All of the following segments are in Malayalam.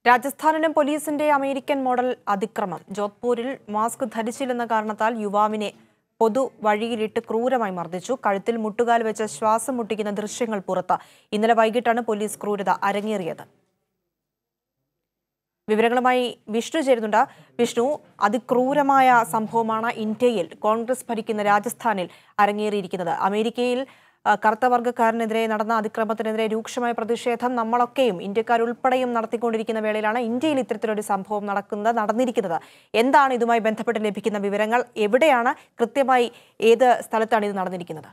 രാജസ്ഥാനിലും പോലീസിന്റെ അമേരിക്കൻ മോഡൽ അതിക്രമം ജോധ്പൂരിൽ മാസ്ക് ധരിച്ചില്ലെന്ന കാരണത്താൽ യുവാവിനെ പൊതു വഴിയിലിട്ട് ക്രൂരമായി മർദ്ദിച്ചു കഴുത്തിൽ മുട്ടുകാൽ വെച്ച് ശ്വാസം മുട്ടിക്കുന്ന ദൃശ്യങ്ങൾ പുറത്ത് ഇന്നലെ വൈകിട്ടാണ് പോലീസ് ക്രൂരത അരങ്ങേറിയത് വിവരങ്ങളുമായി വിഷ്ണു ചേരുന്നുണ്ട് വിഷ്ണു അതിക്രൂരമായ സംഭവമാണ് ഇന്ത്യയിൽ കോൺഗ്രസ് ഭരിക്കുന്ന രാജസ്ഥാനിൽ അരങ്ങേറിയിരിക്കുന്നത് അമേരിക്കയിൽ ആ, കറുത്ത വർഗ്ഗക്കാരനെതിരെ നടന്ന അതിക്രമത്തിനെതിരെ രൂക്ഷമായ പ്രതിഷേധം നമ്മളൊക്കെയും ഇന്ത്യക്കാരുൾപ്പെടെയും നടത്തിക്കൊണ്ടിരിക്കുന്ന വേളയിലാണ് ഇന്ത്യയിൽ ഇത്തരത്തിലൊരു സംഭവം നടക്കുന്നത് നടന്നിരിക്കുന്നത് എന്താണ് ഇതുമായി ബന്ധപ്പെട്ട് ലഭിക്കുന്ന വിവരങ്ങൾ എവിടെയാണ് കൃത്യമായി ഏത് സ്ഥലത്താണ് ഇത് നടന്നിരിക്കുന്നത്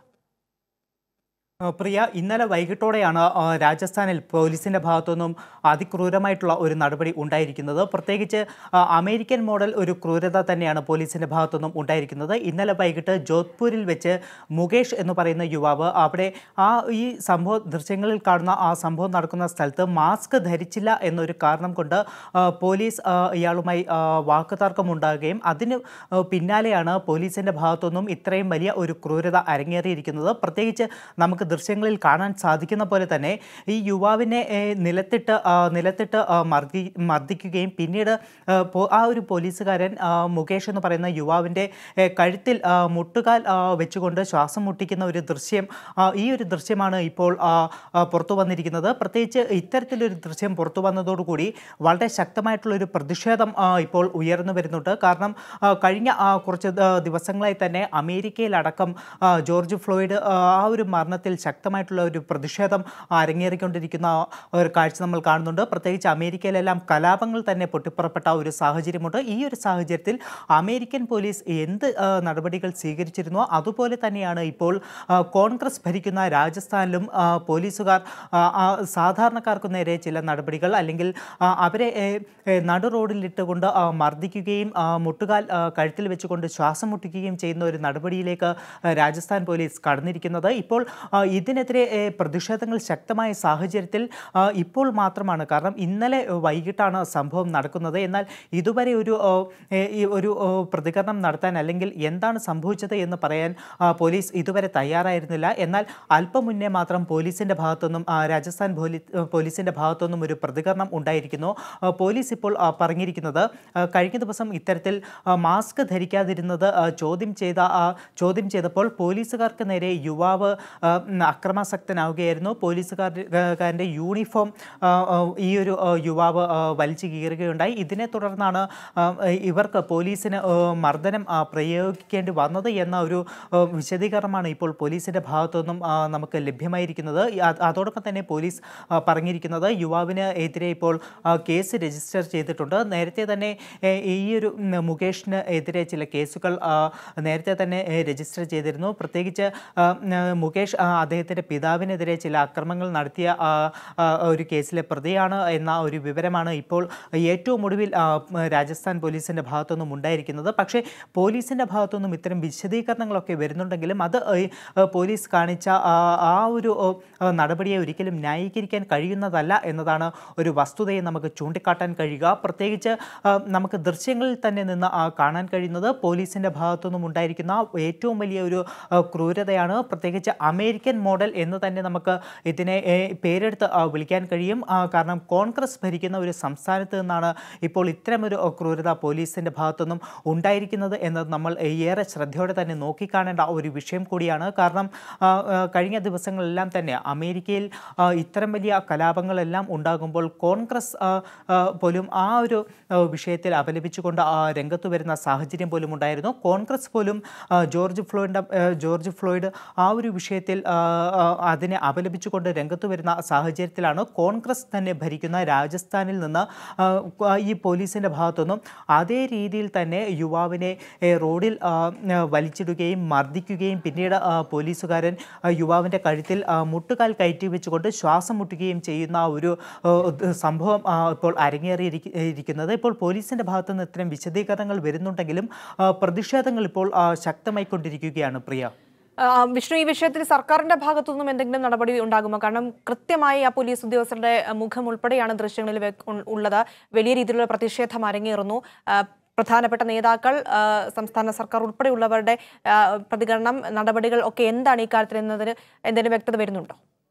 ആ, പ്രിയ ഇന്നലെ വൈകിട്ടോടെയാണ് ആ, രാജസ്ഥാനിൽ പോലീസിന്റെ ഭാഗത്തുനിന്നും അതിക്രൂരമായിട്ടുള്ള ഒരു നടപടി ഉണ്ടായിരിക്കുന്നത് പ്രത്യേകിച്ച് ആ, അമേരിക്കൻ മോഡൽ ഒരു ക്രൂരത തന്നെയാണ് പോലീസിന്റെ ഭാഗത്തുനിന്നും ഉണ്ടായിരിക്കുന്നത് ഇന്നലെ വൈകിട്ട് ജോധ്പൂരിൽ വെച്ച് മുകേഷ് എന്ന് പറയുന്ന യുവാവ് അവിടെ ആ ഈ സംഭവ ദൃശ്യങ്ങളിൽ കാണുന്ന ആ സംഭവം നടക്കുന്ന സ്ഥലത്ത് മാസ്ക് ധരിച്ചില്ല എന്നൊരു കാരണം കൊണ്ട് ആ, പോലീസ് ആ, ഇയാളുമായി ആ, വാക്കുതർക്കം ഉണ്ടാകുകയും അതിന് ആ, പിന്നാലെയാണ് പോലീസിന്റെ ഭാഗത്തുനിന്നും ഇത്രയും വലിയ ഒരു ക്രൂരത അരങ്ങേറിയിരിക്കുന്നത് പ്രത്യേകിച്ച് നമുക്ക് ദൃശ്യങ്ങളിൽ കാണാൻ സാധിക്കുന്ന പോലെ തന്നെ ഈ യുവാവിനെ ഏ, നിലത്തിട്ട് ആ, നിലത്തിട്ട് ആ, മർദ്ദി മർദ്ദിക്കുകയും പിന്നീട് ആ, പോ- ആ ഒരു പോലീസുകാരൻ ആ, മുകേഷ് എന്ന് പറയുന്ന യുവാവിൻ്റെ ഏ, കഴുത്തിൽ ആ, മുട്ടുകാൽ ആ, വെച്ചുകൊണ്ട് ശ്വാസം മുട്ടിക്കുന്ന ഒരു ദൃശ്യം ആ, ഈ ഒരു ദൃശ്യമാണ് ഇപ്പോൾ ആ, ആ, പുറത്തു വന്നിരിക്കുന്നത് പ്രത്യേകിച്ച് ഇത്തരത്തിലൊരു ദൃശ്യം പുറത്തു വന്നതോടുകൂടി വളരെ ശക്തമായിട്ടുള്ള ഒരു പ്രതിഷേധം ആ, ഇപ്പോൾ ഉയർന്നു വരുന്നുണ്ട് കാരണം ആ, കഴിഞ്ഞ ആ, കുറച്ച് ദ- ദിവസങ്ങളായി തന്നെ അമേരിക്കയിലടക്കം ആ, ജോർജ് ഫ്ലോയിഡ് ആ ആ ഒരു മരണത്തിൽ ശക്തമായിട്ടുള്ള ഒരു പ്രതിഷേധം അരങ്ങേറിക്കൊണ്ടിരിക്കുന്ന ഒരു കാഴ്ച നമ്മൾ കാണുന്നുണ്ട് പ്രത്യേകിച്ച് അമേരിക്കയിലെല്ലാം കലാപങ്ങൾ തന്നെ പൊട്ടിപ്പുറപ്പെട്ട ഒരു സാഹചര്യമുണ്ട് ഈ ഒരു സാഹചര്യത്തിൽ അമേരിക്കൻ പോലീസ് എന്ത് ആ, നടപടികൾ സ്വീകരിച്ചിരുന്നോ അതുപോലെ തന്നെയാണ് ഇപ്പോൾ ആ, കോൺഗ്രസ് ഭരിക്കുന്ന രാജസ്ഥാനിലും ആ, പോലീസുകാർ ആ, ആ, സാധാരണക്കാർക്ക് നേരെ ചില നടപടികൾ അല്ലെങ്കിൽ ആ, അവരെ ഏ, ഏ, നടു റോഡിലിട്ടുകൊണ്ട് ആ, മർദ്ദിക്കുകയും ആ, മുട്ടുകാൽ ആ, കഴുത്തിൽ വെച്ചുകൊണ്ട് ശ്വാസം മുട്ടിക്കുകയും ചെയ്യുന്ന ഒരു നടപടിയിലേക്ക് ആ, രാജസ്ഥാൻ പോലീസ് കടന്നിരിക്കുന്നത് ഇപ്പോൾ ആ, ഇതിനെതിരെ ഏ, പ്രതിഷേധങ്ങൾ ശക്തമായ സാഹചര്യത്തിൽ ആ, ഇപ്പോൾ മാത്രമാണ് കാരണം ഇന്നലെ വൈകിട്ടാണ് സംഭവം നടക്കുന്നത് എന്നാൽ ഇതുവരെ ഒരു ആ, ഏ, ഈ ഒരു ആ, പ്രതികരണം നടത്താൻ അല്ലെങ്കിൽ എന്താണ് സംഭവിച്ചത് എന്ന് പറയാൻ ആ, പോലീസ് ഇതുവരെ തയ്യാറായിരുന്നില്ല എന്നാൽ അല്പം മുന്നേ മാത്രം പോലീസിന്റെ ഭാഗത്തുനിന്നും ആ, രാജസ്ഥാൻ പോലീ പോലീസിന്റെ ഭാഗത്തുനിന്നും ഒരു പ്രതികരണം ഉണ്ടായിരിക്കുന്നു ആ, പോലീസ് ഇപ്പോൾ ആ, പറഞ്ഞിരിക്കുന്നത് ആ, കഴിഞ്ഞ ദിവസം ഇത്തരത്തിൽ ആ, മാസ്ക് ധരിക്കാതിരുന്നത് ആ, ചോദ്യം ചെയ്ത ആ, ചോദ്യം ചെയ്തപ്പോൾ പോലീസുകാർക്ക് നേരെ യുവാവ് ആ, ഉം, അക്രമാസക്തനാവുകയായിരുന്നു പോലീസുകാരുടെ യൂണിഫോം ആ, ആ, ഈ ഒരു ആ, യുവാവ് ആ, വലിച്ചു കീറുകയുണ്ടായി ഇതിനെ തുടർന്നാണ് ആ, ഇവർക്ക് പോലീസിന് ആ, മർദ്ദനം ആ, പ്രയോഗിക്കേണ്ടി വന്നത് എന്ന ഒരു ആ, വിശദീകരണമാണ് ഇപ്പോൾ പോലീസിന്റെ ഭാഗത്തു നിന്നും ആ, നമുക്ക് ലഭ്യമായിരിക്കുന്നത് ഈ അത് അതോടൊപ്പം തന്നെ പോലീസ് ആ, പറഞ്ഞിരിക്കുന്നത് യുവാവിന് എതിരെ ഇപ്പോൾ ആ, കേസ് രജിസ്റ്റർ ചെയ്തിട്ടുണ്ട് നേരത്തെ തന്നെ ഏ, ഈ ഒരു ഉം, മുകേഷിന് എതിരെ ചില കേസുകൾ ആ, നേരത്തെ തന്നെ ഏ, രജിസ്റ്റർ ചെയ്തിരുന്നു പ്രത്യേകിച്ച് ആ, ഉം, മുകേഷ് ആ, അദ്ദേഹത്തിൻ്റെ പിതാവിനെതിരെ ചില അക്രമങ്ങൾ നടത്തിയ ആ, ആ, ഒരു കേസിലെ പ്രതിയാണ് എന്ന ഒരു വിവരമാണ് ഇപ്പോൾ ഏറ്റവും ഒടുവിൽ ആ, ഉം, രാജസ്ഥാൻ പോലീസിൻ്റെ ഭാഗത്തുനിന്നും ഉണ്ടായിരിക്കുന്നത് പക്ഷേ പോലീസിൻ്റെ ഭാഗത്തുനിന്നും ഇത്തരം വിശദീകരണങ്ങളൊക്കെ വരുന്നുണ്ടെങ്കിലും അത് ഏ, ഏ, പോലീസ് കാണിച്ച ആ ആ ഒരു ഓ, ആ, നടപടിയെ ഒരിക്കലും ന്യായീകരിക്കാൻ കഴിയുന്നതല്ല എന്നതാണ് ഒരു വസ്തുതയെ നമുക്ക് ചൂണ്ടിക്കാട്ടാൻ കഴിയുക പ്രത്യേകിച്ച് ആ, നമുക്ക് ദൃശ്യങ്ങളിൽ തന്നെ നിന്ന് ആ, കാണാൻ കഴിയുന്നത് പോലീസിൻ്റെ ഭാഗത്തുനിന്നും ഉണ്ടായിരിക്കുന്ന ഏറ്റവും വലിയ ഒരു ആ, ക്രൂരതയാണ് പ്രത്യേകിച്ച് അമേരിക്കൻ മോഡൽ എന്ന് തന്നെ നമുക്ക് ഇതിനെ ഏ, പേരെടുത്ത് ആ, വിളിക്കാൻ കഴിയും ആ, കാരണം കോൺഗ്രസ് ഭരിക്കുന്ന ഒരു സംസ്ഥാനത്ത് നിന്നാണ് ഇപ്പോൾ ഇത്തരമൊരു ആ, ക്രൂരത പോലീസിൻ്റെ ഭാഗത്തുനിന്നും ഉണ്ടായിരിക്കുന്നത് എന്നത് നമ്മൾ ഏറെ ശ്രദ്ധയോടെ തന്നെ നോക്കിക്കാണേണ്ട ഒരു വിഷയം കൂടിയാണ് കാരണം ആ, ആ, കഴിഞ്ഞ ദിവസങ്ങളെല്ലാം തന്നെ അമേരിക്കയിൽ ആ, ഇത്തരം വലിയ കലാപങ്ങളെല്ലാം ഉണ്ടാകുമ്പോൾ കോൺഗ്രസ് ആ, ആ, പോലും ആ ഒരു ആ, വിഷയത്തിൽ അപലപിച്ചുകൊണ്ട് ആ രംഗത്ത് വരുന്ന സാഹചര്യം പോലും ഉണ്ടായിരുന്നു കോൺഗ്രസ് പോലും ആ, ജോർജ് ഫ്ലോയിഡിൻ്റെ ജോർജ് ഫ്ലോയിഡ് ആ ഒരു വിഷയത്തിൽ ആ, ആ, അതിനെ അപലപിച്ചുകൊണ്ട് രംഗത്ത് വരുന്ന സാഹചര്യത്തിലാണ് കോൺഗ്രസ് തന്നെ ഭരിക്കുന്ന രാജസ്ഥാനിൽ നിന്ന് ആ, ഈ പോലീസിൻ്റെ ഭാഗത്തുനിന്നും അതേ രീതിയിൽ തന്നെ യുവാവിനെ ഏ, റോഡിൽ ആ, ആ, വലിച്ചിടുകയും മർദ്ദിക്കുകയും പിന്നീട് ആ, പോലീസുകാരൻ ആ, യുവാവിൻ്റെ കഴുത്തിൽ ആ, മുട്ടുകാൽ കയറ്റി വെച്ചുകൊണ്ട് ശ്വാസം മുട്ടുകയും ചെയ്യുന്ന ആ ഒരു ആ, ഇത് സംഭവം ആ, ഇപ്പോൾ അരങ്ങേറിയിരിക്കുന്നത് ഇപ്പോൾ പോലീസിൻ്റെ ഭാഗത്തു നിന്ന് ഇത്തരം വിശദീകരണങ്ങൾ വരുന്നുണ്ടെങ്കിലും ആ, പ്രതിഷേധങ്ങൾ ഇപ്പോൾ ആ, ശക്തമായിക്കൊണ്ടിരിക്കുകയാണ് പ്രിയ ആ, വിഷ്ണു ഈ വിഷയത്തിൽ സർക്കാരിന്റെ ഭാഗത്തുനിന്നും എന്തെങ്കിലും നടപടി ഉണ്ടാകുമോ കാരണം കൃത്യമായി ആ പോലീസ് ഉദ്യോഗസ്ഥരുടെ ആ, മുഖം ഉൾപ്പെടെയാണ് ദൃശ്യങ്ങളിൽ വെ- ഉൾ- ഉള്ളത് വലിയ രീതിയിലുള്ള പ്രതിഷേധം അരങ്ങേറുന്നു ആ, പ്രധാനപ്പെട്ട നേതാക്കൾ ആ, സംസ്ഥാന സർക്കാർ ഉൾപ്പെടെയുള്ളവരുടെ ആ, പ്രതികരണം നടപടികൾ ഒക്കെ എന്താണ് ഈ കാര്യത്തിൽ എന്നതിന് എന്തെങ്കിലും വ്യക്തത വരുന്നുണ്ടോ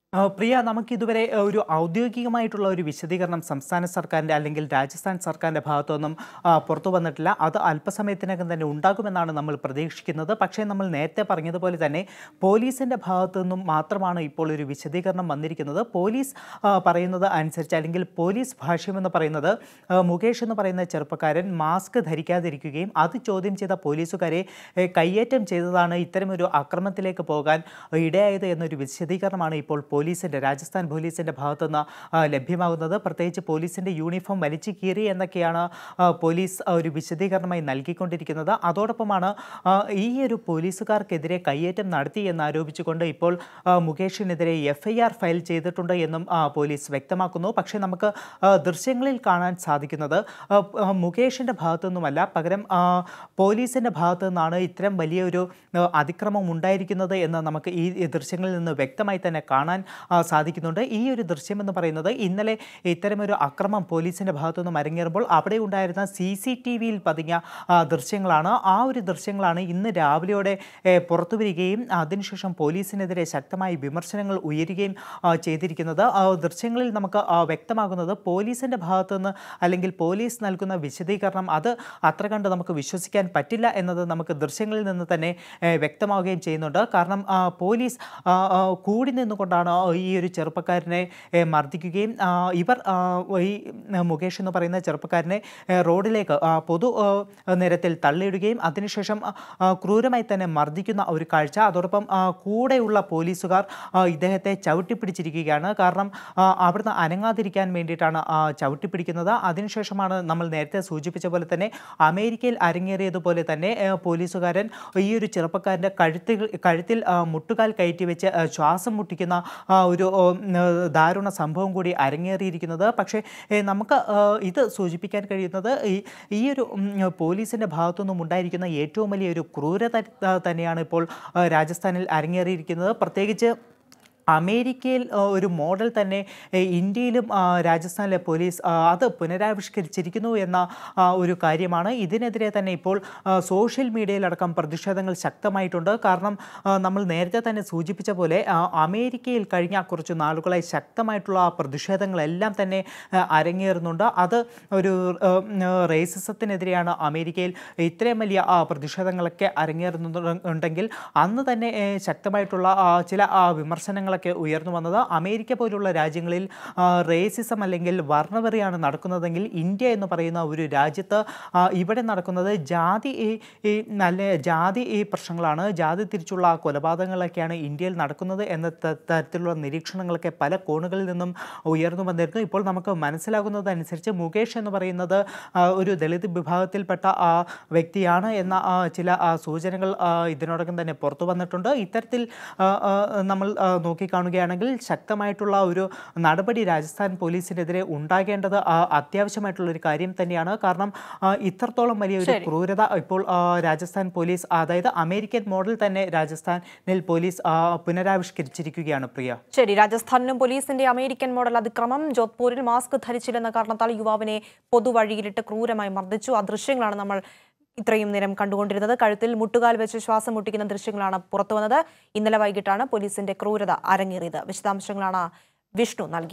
ആ, പ്രിയ നമുക്കിതുവരെ ആ, ഒരു ഔദ്യോഗികമായിട്ടുള്ള ഒരു വിശദീകരണം സംസ്ഥാന സർക്കാരിൻ്റെ അല്ലെങ്കിൽ രാജസ്ഥാൻ സർക്കാരിൻ്റെ ഭാഗത്തുനിന്നും ആ, പുറത്തു വന്നിട്ടില്ല അത് അല്പസമയത്തിനകം തന്നെ ഉണ്ടാകുമെന്നാണ് നമ്മൾ പ്രതീക്ഷിക്കുന്നത് പക്ഷേ നമ്മൾ നേരത്തെ പറഞ്ഞതുപോലെ തന്നെ പോലീസിൻ്റെ ഭാഗത്തു നിന്നും മാത്രമാണ് ഇപ്പോൾ ഒരു വിശദീകരണം വന്നിരിക്കുന്നത് പോലീസ് ആ, പറയുന്നത് അനുസരിച്ച് അല്ലെങ്കിൽ പോലീസ് ഭാഷ്യമെന്ന് പറയുന്നത് ആ, മുകേഷ് എന്ന് പറയുന്ന ചെറുപ്പക്കാരൻ മാസ്ക് ധരിക്കാതിരിക്കുകയും അത് ചോദ്യം ചെയ്ത പോലീസുകാരെ ഏ, കയ്യേറ്റം ചെയ്തതാണ് ഇത്തരമൊരു അക്രമത്തിലേക്ക് പോകാൻ ഇടയായത് എന്നൊരു വിശദീകരണമാണ് ഇപ്പോൾ പോലീസിൻ്റെ രാജസ്ഥാൻ പോലീസിൻ്റെ ഭാഗത്തുനിന്ന് ആ, ലഭ്യമാകുന്നത് പ്രത്യേകിച്ച് പോലീസിൻ്റെ യൂണിഫോം വലിച്ചു കീറി എന്നൊക്കെയാണ് ആ, പോലീസ് ആ, ഒരു വിശദീകരണമായി നൽകിക്കൊണ്ടിരിക്കുന്നത് അതോടൊപ്പമാണ് ആ, ഈ ഒരു പോലീസുകാർക്കെതിരെ കയ്യേറ്റം നടത്തി എന്നാരോപിച്ചുകൊണ്ട് ഇപ്പോൾ ആ, മുകേഷിനെതിരെ എഫ് ഐ ആർ ഫയൽ ചെയ്തിട്ടുണ്ട് എന്നും ആ, പോലീസ് വ്യക്തമാക്കുന്നു പക്ഷേ നമുക്ക് ആ, ദൃശ്യങ്ങളിൽ കാണാൻ സാധിക്കുന്നത് ആ, ആ, മുകേഷിൻ്റെ ഭാഗത്തുനിന്നുമല്ല പകരം ആ, പോലീസിൻ്റെ ഭാഗത്തു നിന്നാണ് ഇത്തരം വലിയൊരു ആ, അതിക്രമം ഉണ്ടായിരിക്കുന്നത് എന്ന് നമുക്ക് ഈ ഈ ദൃശ്യങ്ങളിൽ നിന്ന് വ്യക്തമായി തന്നെ കാണാൻ ആ, സാധിക്കുന്നുണ്ട് ഈ ഒരു ദൃശ്യം എന്ന് പറയുന്നത് ഇന്നലെ ഇത്തരമൊരു അക്രമം പോലീസിൻ്റെ ഭാഗത്തുനിന്നും അരങ്ങേറുമ്പോൾ അവിടെ ഉണ്ടായിരുന്ന സി സി ടി വിയിൽ പതിഞ്ഞ ആ, ദൃശ്യങ്ങളാണ് ആ ഒരു ദൃശ്യങ്ങളാണ് ഇന്ന് രാവിലെയോടെ ഏ, പുറത്തു വരികയും അതിനുശേഷം പോലീസിനെതിരെ ശക്തമായി വിമർശനങ്ങൾ ഉയരുകയും ആ, ചെയ്തിരിക്കുന്നത് ആ ദൃശ്യങ്ങളിൽ നമുക്ക് ആ, വ്യക്തമാകുന്നത് പോലീസിൻ്റെ ഭാഗത്തുനിന്ന് അല്ലെങ്കിൽ പോലീസ് നൽകുന്ന വിശദീകരണം അത് അത്ര കണ്ട് നമുക്ക് വിശ്വസിക്കാൻ പറ്റില്ല എന്നത് നമുക്ക് ദൃശ്യങ്ങളിൽ നിന്ന് തന്നെ ഏ, വ്യക്തമാവുകയും ചെയ്യുന്നുണ്ട് കാരണം ആ, പോലീസ് ആ, ആ, കൂടി നിന്നുകൊണ്ടാണ് ഈ ഒരു ചെറുപ്പക്കാരനെ ഏ, മർദ്ദിക്കുകയും ആ, ഇവർ ആ, ഈ മുകേഷ് എന്ന് പറയുന്ന ചെറുപ്പക്കാരനെ ഏ, റോഡിലേക്ക് ആ, പൊതു ആ, നിരത്തിൽ തള്ളിയിടുകയും അതിനുശേഷം ആ, ആ, ക്രൂരമായി തന്നെ മർദ്ദിക്കുന്ന ഒരു കാഴ്ച അതോടൊപ്പം ആ, കൂടെയുള്ള പോലീസുകാർ ആ, ഇദ്ദേഹത്തെ ചവിട്ടിപ്പിടിച്ചിരിക്കുകയാണ് കാരണം ആ, അവിടുന്ന് അനങ്ങാതിരിക്കാൻ വേണ്ടിയിട്ടാണ് ആ, ചവിട്ടിപ്പിടിക്കുന്നത് അതിനുശേഷമാണ് നമ്മൾ നേരത്തെ സൂചിപ്പിച്ച പോലെ തന്നെ അമേരിക്കയിൽ അരങ്ങേറിയതുപോലെ തന്നെ ഏ, പോലീസുകാരൻ ഈ ഒരു ചെറുപ്പക്കാരൻ്റെ കഴുത്തിൽ കഴുത്തിൽ ആ, മുട്ടുകാൽ കയറ്റി വെച്ച് ആ, ശ്വാസം മുട്ടിക്കുന്ന ആ, ഒരു ഓ, ഉം, ഏ, ദാരുണ സംഭവം കൂടി അരങ്ങേറിയിരിക്കുന്നത് പക്ഷേ ഏ, നമുക്ക് ആ, ഇത് സൂചിപ്പിക്കാൻ കഴിയുന്നത് ഈ ഈ ഒരു ഉം, പോലീസിൻ്റെ ഭാഗത്തുനിന്നും ഉണ്ടായിരിക്കുന്ന ഏറ്റവും വലിയൊരു ക്രൂരത ആ, തന്നെയാണ് ഇപ്പോൾ ആ, രാജസ്ഥാനിൽ അരങ്ങേറിയിരിക്കുന്നത് പ്രത്യേകിച്ച് അമേരിക്കയിൽ ആ, ഒരു മോഡൽ തന്നെ ഏ, ഇന്ത്യയിലും ആ, രാജസ്ഥാനിലെ പോലീസ് ആ, അത് പുനരാവിഷ്കരിച്ചിരിക്കുന്നു എന്ന ആ, ഒരു കാര്യമാണ് ഇതിനെതിരെ തന്നെ ഇപ്പോൾ ആ, സോഷ്യൽ മീഡിയയിലടക്കം പ്രതിഷേധങ്ങൾ ശക്തമായിട്ടുണ്ട് കാരണം ആ, നമ്മൾ നേരത്തെ തന്നെ സൂചിപ്പിച്ച പോലെ ആ, അമേരിക്കയിൽ കഴിഞ്ഞ കുറച്ച് നാളുകളായി ശക്തമായിട്ടുള്ള ആ പ്രതിഷേധങ്ങളെല്ലാം തന്നെ ആ, അരങ്ങേറുന്നുണ്ട് അത് ഒരു ആ, ഉം, റേസിസത്തിനെതിരെയാണ് അമേരിക്കയിൽ ഇത്രയും വലിയ ആ, പ്രതിഷേധങ്ങളൊക്കെ അരങ്ങേറുന്നുണ്ടെങ്കിൽ അന്ന് തന്നെ ഏ, ശക്തമായിട്ടുള്ള ആ, ചില ആ, വിമർശനങ്ങളൊക്കെ ഉയർന്നു വന്നത് അമേരിക്ക പോലുള്ള രാജ്യങ്ങളിൽ ആ, റേസിസം അല്ലെങ്കിൽ വർണ്ണവെറിയാണ് നടക്കുന്നതെങ്കിൽ ഇന്ത്യ എന്ന് പറയുന്ന ഒരു രാജ്യത്ത് ആ, ഇവിടെ നടക്കുന്നത് ജാതി ഈ ഈ നല്ല ജാതി ഈ പ്രശ്നങ്ങളാണ് ജാതി തിരിച്ചുള്ള കൊലപാതകങ്ങളൊക്കെയാണ് ഇന്ത്യയിൽ നടക്കുന്നത് എന്ന ത- തരത്തിലുള്ള നിരീക്ഷണങ്ങളൊക്കെ പല കോണുകളിൽ നിന്നും ഉയർന്നു വന്നിരുന്നു ഇപ്പോൾ നമുക്ക് മനസ്സിലാകുന്നതനുസരിച്ച് മുകേഷ് എന്ന് പറയുന്നത് ആ, ഒരു ദളിത് വിഭാഗത്തിൽപ്പെട്ട ആ, വ്യക്തിയാണ് എന്ന ആ, ചില ആ, സൂചനകൾ ആ, ഇതിനോടകം തന്നെ പുറത്തു വന്നിട്ടുണ്ട് ഇത്തരത്തിൽ ആ, ആ, നമ്മൾ ആ, നോക്കിക്കാണുകയാണെങ്കിൽ ശക്തമായിട്ടുള്ള ഒരു നടപടി രാജസ്ഥാൻ പോലീസിനെതിരെ ഉണ്ടാകേണ്ടത് ആ, അത്യാവശ്യമായിട്ടുള്ള ഒരു കാര്യം തന്നെയാണ് കാരണം ആ, ഇത്രത്തോളം വലിയ ഒരു ശരി. ക്രൂരത ഇപ്പോൾ ആ, രാജസ്ഥാൻ പോലീസ് അതായത് അമേരിക്കൻ മോഡൽ തന്നെ രാജസ്ഥാനിൽ പോലീസ് ആ, പുനരാവിഷ്കരിച്ചിരിക്കുകയാണ് പ്രിയ ശരി രാജസ്ഥാനിലും പോലീസിന്റെ അമേരിക്കൻ മോഡൽ അതിക്രമം ജോധ്പൂരിൽ മാസ്ക് ധരിച്ചില്ലെന്ന കാരണത്താൽ യുവാവിനെ പൊതുവഴിയിലിട്ട് ക്രൂരമായി മർദ്ദിച്ചു ആ ദൃശ്യങ്ങളാണ് നമ്മൾ ഇത്രയും നേരം കണ്ടുകൊണ്ടിരുന്നത് കഴുത്തിൽ മുട്ടുകാൽ വെച്ച് ശ്വാസം മുട്ടിക്കുന്ന ദൃശ്യങ്ങളാണ് പുറത്തു വന്നത് ഇന്നലെ വൈകിട്ടാണ് പോലീസിന്റെ ക്രൂരത അരങ്ങേറിയത് വിശദാംശങ്ങളാണ് വിഷ്ണു നൽകി